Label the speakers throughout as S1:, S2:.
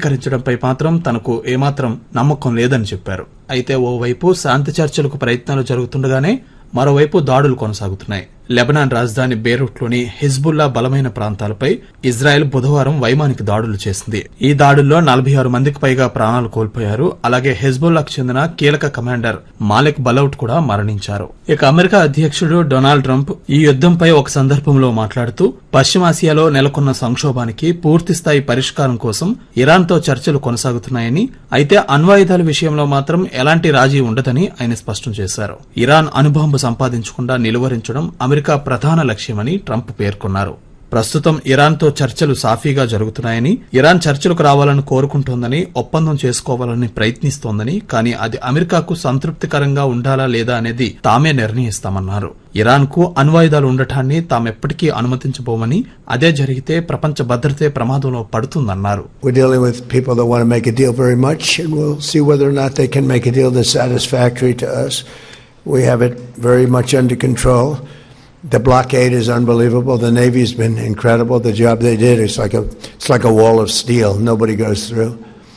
S1: అంగీకరించడంపై మాత్రం తనకు ఏమాత్రం నమ్మకం లేదని చెప్పారు అయితే ఓవైపు శాంతి చర్చలకు ప్రయత్నాలు జరుగుతుండగానే మరోవైపు దాడులు కొనసాగుతున్నాయి లెబనాన్ రాజధాని బేరూట్లోని హిజ్బుల్లా బలమైన ప్రాంతాలపై ఇజ్రాయెల్ బుధవారం వైమానిక దాడులు చేసింది ఈ దాడుల్లో నలభై ఆరు మందికి పైగా ప్రాణాలు కోల్పోయారు అలాగే హెజ్బుల్లాకు చెందిన కీలక కమాండర్ మాలిక్ బలౌట్ కూడా మరణించారు ఇక అమెరికా అధ్యక్షుడు డొనాల్డ్ ట్రంప్ ఈ యుద్దంపై ఒక సందర్భంలో మాట్లాడుతూ పశ్చిమాసియాలో నెలకొన్న సంక్షోభానికి పూర్తిస్థాయి పరిష్కారం కోసం ఇరాన్తో చర్చలు కొనసాగుతున్నాయని అయితే అణ్వాయుధాల విషయంలో మాత్రం ఎలాంటి రాజీ ఉండదని ఆయన స్పష్టం చేశారు ఇరాన్ అణుబాంబు సంపాదించకుండా నిలువరించడం అమెరికా ప్రధాన లక్ష్యమని ట్రంప్ పేర్కొన్నారు ప్రస్తుతం ఇరాన్తో చర్చలు సాఫీగా జరుగుతున్నాయని ఇరాన్ చర్చలకు రావాలని కోరుకుంటోందని ఒప్పందం చేసుకోవాలని ప్రయత్నిస్తోందని కానీ అది అమెరికాకు సంతృప్తికరంగా ఉండాలా లేదా అనేది తామే నిర్ణయిస్తామన్నారు ఇరాన్ కు అణ్వాయుధాలు ఉండటాన్ని తామెప్పటికీ అనుమతించబోమని అదే జరిగితే ప్రపంచ భద్రతే ప్రమాదంలో పడుతుందన్నారు
S2: We're dealing with people that want to make a deal very much, and we'll see whether or not they can make a deal that's satisfactory to us. We have it very much under control. The blockade is unbelievable. The Navy's been incredible. The job they did is like a it's like a wall of steel. Nobody goes through.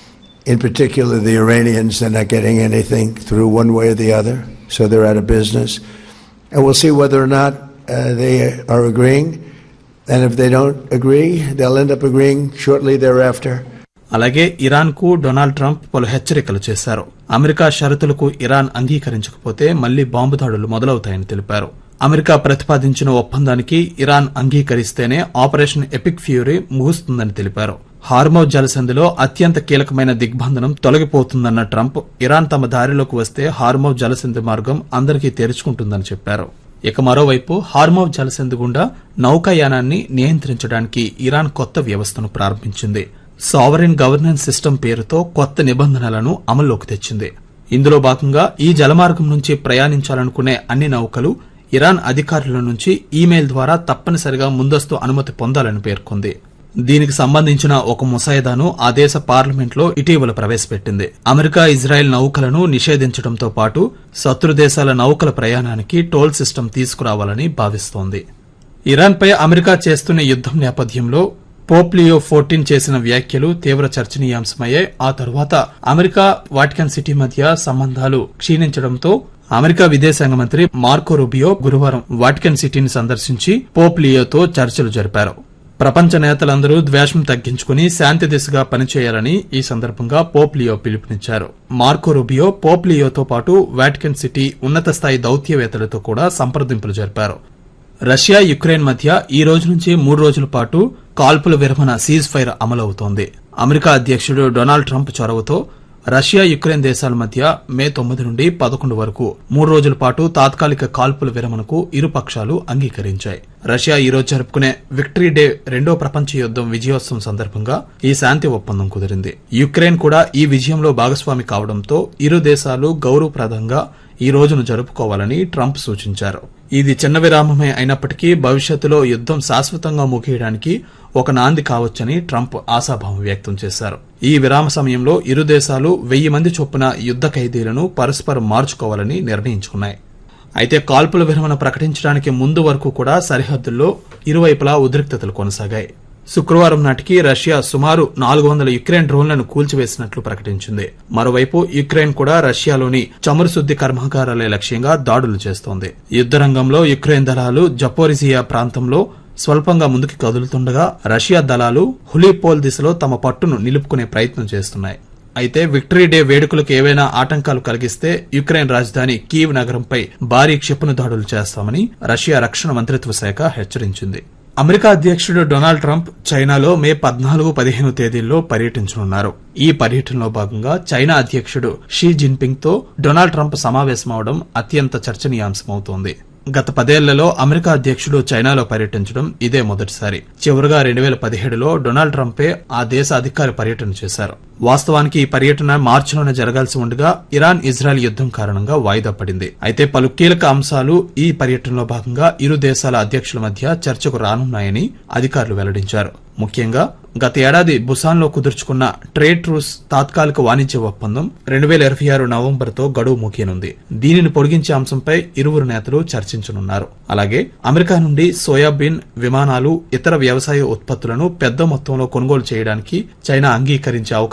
S2: In particular, the Iranians they're not getting anything through one way or the other, so they're out of business. And we'll see whether or not uh, they are agreeing. And if they don't agree, they'll end up agreeing shortly thereafter.
S1: అలాగే Iran కు Donald Trump పలు హెచ్చరికలు చేశారు America షరతులకు Iran అంగీకరించకపోతే మళ్లీ bomb దాడులు మొదలవుతాయని తెలిపారు America ప్రతిపాదించిన ఒప్పందానికి ఇరాన్ అంగీకరిస్తేనే ఆపరేషన్ ఎపిక్ ఫ్యూరీ ముగుస్తుందని తెలిపారు హార్మౌజ్ జలసంధిలో అత్యంత కీలకమైన దిగ్బంధనం తొలగిపోతుందన్న ట్రంప్ ఇరాన్ తమ దారిలోకి వస్తే హార్మౌజ్ జలసంధి మార్గం అందరికీ తెరుచుకుంటుందని చెప్పారు ఇక మరోవైపు హార్మౌజ్ జలసంధి గుండా నౌకాయానాన్ని నియంత్రించడానికి ఇరాన్ కొత్త వ్యవస్థను ప్రారంభించింది సావరిన్ గవర్నెన్స్ సిస్టమ్ పేరుతో కొత్త నిబంధనలను అమల్లోకి తెచ్చింది ఇందులో భాగంగా ఈ జలమార్గం నుంచి ప్రయాణించాలనుకునే అన్ని నౌకలు ఇరాన్ అధికారుల నుంచి ఈమెయిల్ ద్వారా తప్పనిసరిగా ముందస్తు అనుమతి పొందాలని పేర్కొంది దీనికి సంబంధించిన ఒక ముసాయిదాను ఆ దేశ పార్లమెంట్లో ఇటీవల ప్రవేశపెట్టింది అమెరికా ఇజ్రాయెల్ నౌకలను నిషేధించడంతో పాటు శత్రు దేశాల నౌకల ప్రయాణానికి టోల్ సిస్టమ్ తీసుకురావాలని భావిస్తోంది ఇరాన్పై అమెరికా చేస్తున్న యుద్దం నేపథ్యంలో పోప్ లియో ఫోర్టీన్ చేసిన వ్యాఖ్యలు తీవ్ర చర్చనీయాంశమయ్యాయి ఆ తరువాత అమెరికా వాటికన్ సిటీ మధ్య సంబంధాలు క్షీణించడంతో అమెరికా విదేశాంగ మంత్రి మార్కో రూబియో గురువారం వాటికన్ సిటీని సందర్శించి పోప్ లియోతో చర్చలు జరిపారు ప్రపంచ నేతలందరూ ద్వేషం తగ్గించుకుని శాంతి దిశగా పనిచేయాలని ఈ సందర్భంగా పోప్ లియో పిలుపునిచ్చారు మార్కో రూబియో పోప్ లియోతో పాటు వాటికన్ సిటీ ఉన్నత స్థాయి దౌత్యవేత్తలతో కూడా సంప్రదింపులు జరిపారు రష్యా యుక్రెయిన్ మధ్య ఈ రోజు నుంచి మూడు రోజుల పాటు కాల్పుల విరమణ సీజ్ ఫైర్ అమలవుతోంది అమెరికా అధ్యక్షుడు డొనాల్డ్ ట్రంప్ చొరవతో రష్యా యుక్రెయిన్ దేశాల మధ్య మే తొమ్మిది నుండి పదకొండు వరకు మూడు రోజుల పాటు తాత్కాలిక కాల్పుల విరమణకు ఇరు పక్షాలు అంగీకరించాయి రష్యా ఈ రోజు జరుపుకునే విక్టరీ డే రెండో ప్రపంచ యుద్దం విజయోత్సవం సందర్భంగా ఈ శాంతి ఒప్పందం కుదిరింది యుక్రెయిన్ కూడా ఈ విజయంలో భాగస్వామి కావడంతో ఇరు దేశాలు గౌరవప్రదంగా ఈ రోజును జరుపుకోవాలని ట్రంప్ సూచించారు ఇది చిన్న విరామమే అయినప్పటికీ భవిష్యత్తులో యుద్దం శాశ్వతంగా ముగియడానికి ఒక నాంది కావచ్చని ట్రంప్ ఆశాభావం వ్యక్తం చేశారు ఈ విరామ సమయంలో ఇరు దేశాలు వెయ్యి మంది చొప్పున యుద్ద ఖైదీలను పరస్పరం మార్చుకోవాలని నిర్ణయించుకున్నాయి అయితే కాల్పుల విరమణ ప్రకటించడానికి ముందు వరకు కూడా సరిహద్దుల్లో ఇరువైపులా ఉద్రిక్తతలు కొనసాగాయి శుక్రవారం నాటికి రష్యా సుమారు నాలుగు వందల యుక్రెయిన్ డ్రోన్లను కూల్చివేసినట్లు ప్రకటించింది మరోవైపు యుక్రెయిన్ కూడా రష్యాలోని చమురు శుద్ది కర్మాగారాలే లక్ష్యంగా దాడులు చేస్తోంది యుద్ద రంగంలో యుక్రెయిన్ దళాలు జపోరిజియా ప్రాంతంలో స్వల్పంగా ముందుకు కదులుతుండగా రష్యా దళాలు హులీపోల్ దిశలో తమ పట్టును నిలుపుకునే ప్రయత్నం చేస్తున్నాయి అయితే విక్టరీ డే వేడుకలకు ఏవైనా ఆటంకాలు కలిగిస్తే యుక్రెయిన్ రాజధాని కీవ్ నగరంపై భారీ క్షిపణి దాడులు చేస్తామని రష్యా రక్షణ మంత్రిత్వ శాఖ హెచ్చరించింది అమెరికా అధ్యక్షుడు డొనాల్డ్ ట్రంప్ చైనాలో మే పద్నాలుగు పదిహేను తేదీల్లో పర్యటించనున్నారు ఈ పర్యటనలో భాగంగా చైనా అధ్యక్షుడు షీ జిన్పింగ్ తో డొనాల్డ్ ట్రంప్ సమావేశమవడం అత్యంత చర్చనీయాంశమవుతోంది గత పదేళ్లలో అమెరికా అధ్యక్షుడు చైనాలో పర్యటించడం ఇదే మొదటిసారి చివరగా రెండు వేల పదిహేడులో డొనాల్డ్ ట్రంపే ఆ దేశ అధికారి పర్యటన చేశారు వాస్తవానికి ఈ పర్యటన మార్చిలోనే జరగాల్సి ఉండగా ఇరాన్ ఇజ్రాయెల్ యుద్దం కారణంగా వాయిదా పడింది అయితే పలు కీలక అంశాలు ఈ పర్యటనలో భాగంగా ఇరు దేశాల అధ్యక్షుల మధ్య చర్చకు రానున్నాయని అధికారులు వెల్లడించారు ముఖ్యంగా గత ఏడాది బుసాన్లో కుదుర్చుకున్న ట్రేడ్ ట్రూస్ తాత్కాలిక వాణిజ్య ఒప్పందం రెండు వేల ఇరవై ఆరు నవంబర్తో గడువు ముగియనుంది దీనిని పొడిగించే అంశంపై ఇరువురు నేతలు చర్చించనున్నారు అలాగే అమెరికా నుండి సోయాబీన్ విమానాలు ఇతర వ్యవసాయ ఉత్పత్తులను పెద్ద మొత్తంలో కొనుగోలు చేయడానికి చైనా అంగీకరించే అవకాశం